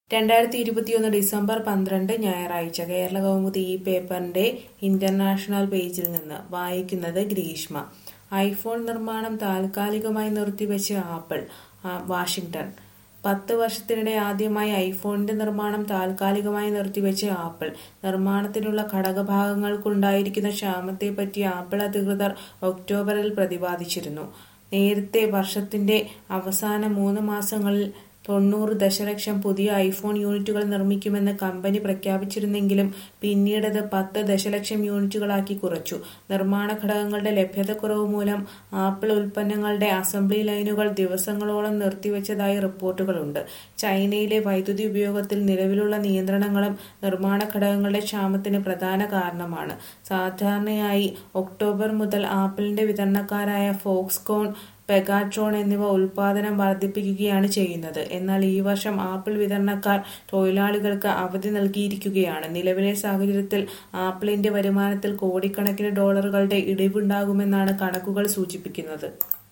രണ്ടായിരത്തി ഇരുപത്തിയൊന്ന് ഡിസംബർ പന്ത്രണ്ട് ഞായറാഴ്ച കേരള കൗമുദി ഈ പേപ്പറിന്റെ ഇന്റർനാഷണൽ പേജിൽ നിന്ന് വായിക്കുന്നത് ഗ്രീഷ്മ ഐഫോൺ നിർമ്മാണം താൽക്കാലികമായി നിർത്തിവെച്ച് ആപ്പിൾ ആ, വാഷിംഗ്ടൺ പത്ത് വർഷത്തിനിടെ ആദ്യമായി ഐഫോണിന്റെ നിർമ്മാണം താൽക്കാലികമായി നിർത്തിവെച്ച് ആപ്പിൾ നിർമ്മാണത്തിനുള്ള ഘടകഭാഗങ്ങൾക്കുണ്ടായിരിക്കുന്ന ക്ഷാമത്തെപ്പറ്റി ആപ്പിൾ അധികൃതർ ഒക്ടോബറിൽ പ്രതിപാദിച്ചിരുന്നു നേരത്തെ വർഷത്തിന്റെ അവസാന മൂന്ന് മാസങ്ങളിൽ തൊണ്ണൂറ് ദശലക്ഷം പുതിയ ഐഫോൺ യൂണിറ്റുകൾ നിർമ്മിക്കുമെന്ന് കമ്പനി പ്രഖ്യാപിച്ചിരുന്നെങ്കിലും പിന്നീടത് പത്ത് ദശലക്ഷം യൂണിറ്റുകളാക്കി കുറച്ചു നിർമ്മാണ ഘടകങ്ങളുടെ ലഭ്യതക്കുറവ് മൂലം ആപ്പിൾ ഉൽപ്പന്നങ്ങളുടെ അസംബ്ലി ലൈനുകൾ ദിവസങ്ങളോളം നിർത്തിവെച്ചതായി റിപ്പോർട്ടുകളുണ്ട് ചൈനയിലെ വൈദ്യുതി ഉപയോഗത്തിൽ നിലവിലുള്ള നിയന്ത്രണങ്ങളും നിർമ്മാണ ഘടകങ്ങളുടെ ക്ഷാമത്തിന് പ്രധാന കാരണമാണ് സാധാരണയായി ഒക്ടോബർ മുതൽ ആപ്പിളിന്റെ വിതരണക്കാരായ ഫോക്സ്കോൺ പെഗാട്രോൺ എന്നിവ ഉൽപാദനം വർദ്ധിപ്പിക്കുകയാണ് ചെയ്യുന്നത് എന്നാൽ ഈ വർഷം ആപ്പിൾ വിതരണക്കാർ തൊഴിലാളികൾക്ക് അവധി നൽകിയിരിക്കുകയാണ് നിലവിലെ സാഹചര്യത്തിൽ ആപ്പിളിന്റെ വരുമാനത്തിൽ കോടിക്കണക്കിന് ഡോളറുകളുടെ ഇടിവുണ്ടാകുമെന്നാണ് കണക്കുകൾ സൂചിപ്പിക്കുന്നത്